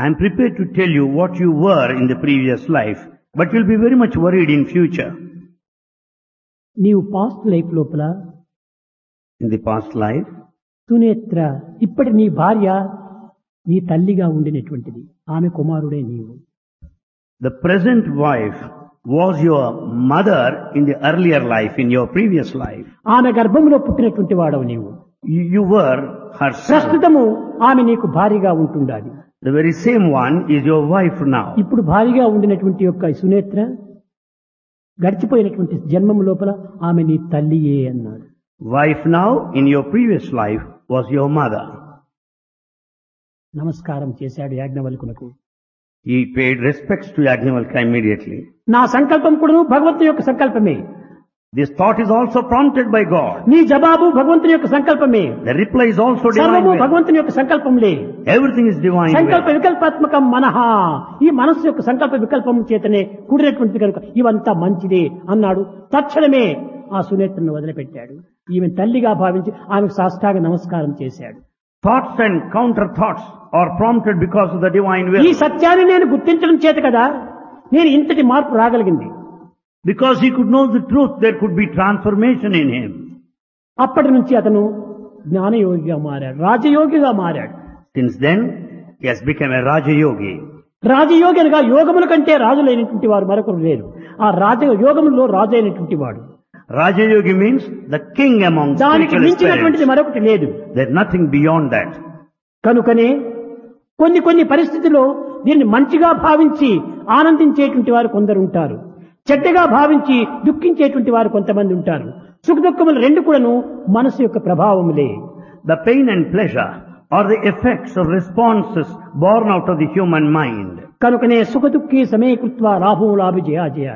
I'm prepared to tell you what you were in the previous life, but you'll be very much worried in future. నీవు past life లోపల In the past life, Sunetra ఇప్పటి నీ భార్య నీ తల్లిగా ఉండినటువంటిది ఆమె కుమారుడే నీవు the present wife was your mother in the earlier life, in your previous life. ఆమె గర్భంలో పుట్టినటువంటి వాడవు నీవు You, you were her son. ప్రస్తుతము ఆమె నీకు భారీగా ఉంటుండాలి The very same one is your wife now. ఇప్పుడు భారీగా ఉండినటువంటి యొక్క ఈ సునేత్ర గడిచిపోయినటువంటి జన్మం లోపల ఆమె నీ తల్లియే అన్నాడు Wife now, in your previous life, was your mother. నమస్కారం చేశాడు యాజ్ఞవల్కునకు He paid respects to Yajnavalkya immediately. నా సంకల్పం కూడాను భగవంతుని యొక్క సంకల్పమే This thought is also prompted by God. నీ జవాబు భగవంతుని యొక్క సంకల్పమే The reply is also divine సర్వము will. భగవంతుని యొక్క సంకల్పంలే Everything is divine సంకల్ప will. వికల్పాత్మకం మనహ ఈ మనస్సు యొక్క సంకల్ప వికల్పం చేతనే కూడినటువంటిది కనుక ఇవంతా మంచిదే అన్నాడు తక్షణమే ఆ సునేత్రను వదిలిపెట్టాడు ఈమె తల్లిగా భావించి ఆమెకు సాష్టాంగ నమస్కారం చేశాడు Thoughts and counter thoughts are prompted because of the divine ఈ will. సత్యాన్ని నేను గుర్తించడం చేత కదా నేను ఇంతటి మార్పు రాగలిగింది Because he could know the truth, there could be transformation in him. అప్పటి నుంచి అతను జ్ఞానయోగిగా మారాడు రాజయోగిగా మారాడు Since then, he has become a Raja Yogi. రాజయోగి అనగా యోగముల కంటే రాజులైనటువంటి వారు మరొకరు లేరు ఆ రాజ యోగములో రాజు అయినటువంటి వాడు Raja Yogi means the king among దానికి spiritual మించినటువంటిది spirits. మరొకటి లేదు There's nothing beyond that. కనుకనే కొన్ని కొన్ని పరిస్థితుల్లో దీన్ని మంచిగా భావించి ఆనందించేటువంటి వారు కొందరు ఉంటారు చెడ్డగా భావించి దుఃఖించేటువంటి వారు కొంతమంది ఉంటారు సుఖ దుఃఖములు రెండు కూడాను మనసు యొక్క ప్రభావములే The pain and pleasure are the effects or responses born out of the human mind. కనుకనే సుఖ దుఃఖి సమీకృత్వ లాభం లాభ జయాజయ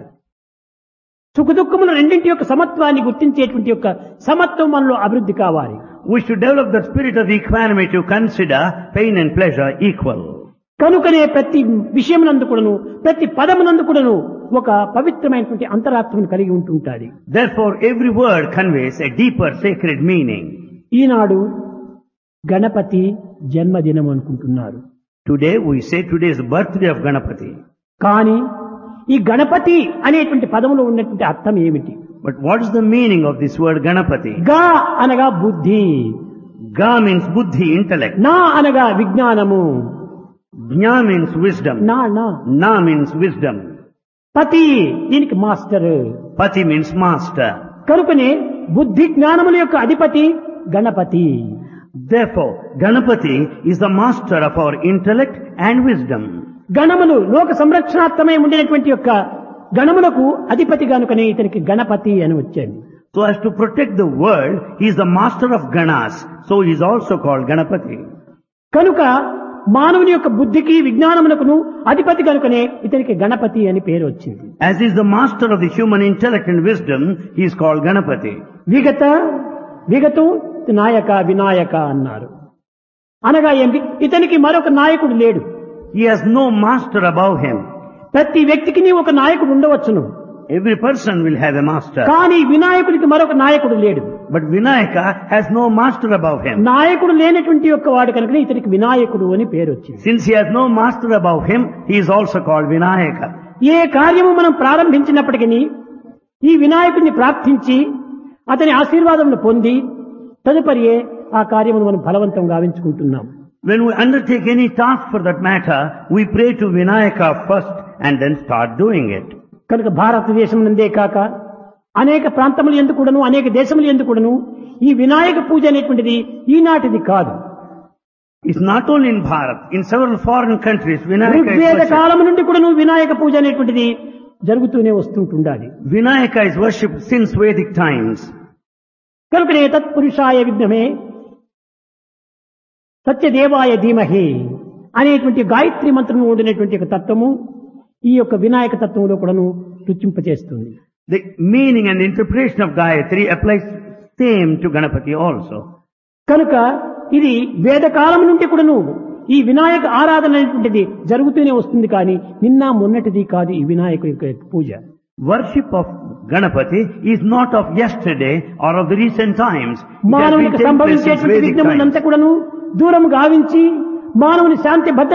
సుఖ దుఃఖముల రెండింటి యొక్క సమత్వాన్ని గుర్తించేటువంటి యొక్క సమత్వం మనలో అభివృద్ధి కావాలి We should develop the spirit of equanimity to consider pain and pleasure equal. కనుకనే ప్రతి విషయమునందు కూడాను ప్రతి పదమునందు కూడాను ఒక పవిత్రమైనటువంటి అంతరాత్మను కలిగి ఉంటుంటాది Therefore, every word conveys a deeper sacred meaning. ఈనాడు గణపతి జన్మదినం అనుకుంటున్నారు Today, we say today is the birthday of Ganapati. కానీ ఈ గణపతి అనేటువంటి పదములో ఉన్నటువంటి అర్థం ఏమిటి But what is the meaning of this word Ganapati? గా అనగా బుద్ధి Ga means buddhi, intellect. నా అనగా విజ్ఞానము Jna means wisdom. నా నా Na means wisdom. పతి దీనికి మాస్టర్ Pati means master. కనుకనే బుద్ధి జ్ఞానముల యొక్క అధిపతి Ganapati Therefore, Ganapati is the master of our intellect and wisdom. గణములు లోక సంరక్షణార్థమై ఉండినటువంటి యొక్క గణములకు అధిపతి కనుకనే ఇతనికి గణపతి అని వచ్చాను So as to protect the world, he is the master of Ganas. So he is also called Ganapati. కనుక మానవుని యొక్క బుద్ధికి విజ్ఞానమునకును అధిపతి కనుకనే ఇతనికి గణపతి అని పేరు వచ్చింది As he is the master of the human intellect and wisdom, he is called Ganapati. విగత విగతం నాయక వినాయక అన్నారు అనగా ఏంటి ఇతనికి మరొక నాయకుడు లేడు He has no master above him. ప్రతి వ్యక్తికి నీ ఒక నాయకుడు ఉండవచ్చును Every person will have a master. కానీ వినాయకుడికి మరొక నాయకుడు లేడు But Vinayaka has no master above him. నాయకుడు లేనటువంటి యొక్క వాడు కనుక ఇతనికి వినాయకుడు అని పేరు వచ్చింది Since he has no master above him, he is also called Vinayaka. ఏ కార్యము మనం ప్రారంభించినప్పటికీ ఈ వినాయకుడిని ప్రార్థించి అతని ఆశీర్వాదమును పొంది తదుపరియే ఆ కార్యమును మనం బలవంతం గావించుకుంటున్నాం When we undertake any task for that matter, we pray to Vinayaka first and then start doing it. కనుక భారతదేశం నందే కాక అనేక ప్రాంతములు ఎందుకు కూడాను అనేక దేశములు ఎందుకు కూడాను ఈ వినాయక పూజ అనేటువంటిది ఈనాటిది కాదు It's not only in Bharat, in several foreign countries, Vinayaka is Rigveda worshipped. కాలము నుండి కూడాను వినాయక పూజ అనేటువంటిది జరుగుతూనే వస్తుంటుండాలి Vinayaka is worshipped since Vedic times. కనుకనే తత్పురుషాయ విఘ్నమే సత్యదేవాయ ధీమహి అనేటువంటి గాయత్రి మంత్రం ఉండినటువంటి ఒక తత్వము ఈ యొక్క వినాయక తత్వంలో కూడాను రుచింపచేస్తుంది The meaning and interpretation of Gayatri applies same to Ganapati also. కనుక ఇది వేదకాలం నుండి కూడాను ఈ వినాయక ఆరాధన అనేటువంటిది జరుగుతూనే వస్తుంది కానీ నిన్న మొన్నటిది కాదు ఈ వినాయక యొక్క పూజ Worship of Ganapati is not of yesterday or of the recent times. It has been మానవునికి taking place since సంభవించేటువంటి Vedic times. విఘ్నములంతా కూడాను దూరం గావించి మానవుని శాంతి భద్ర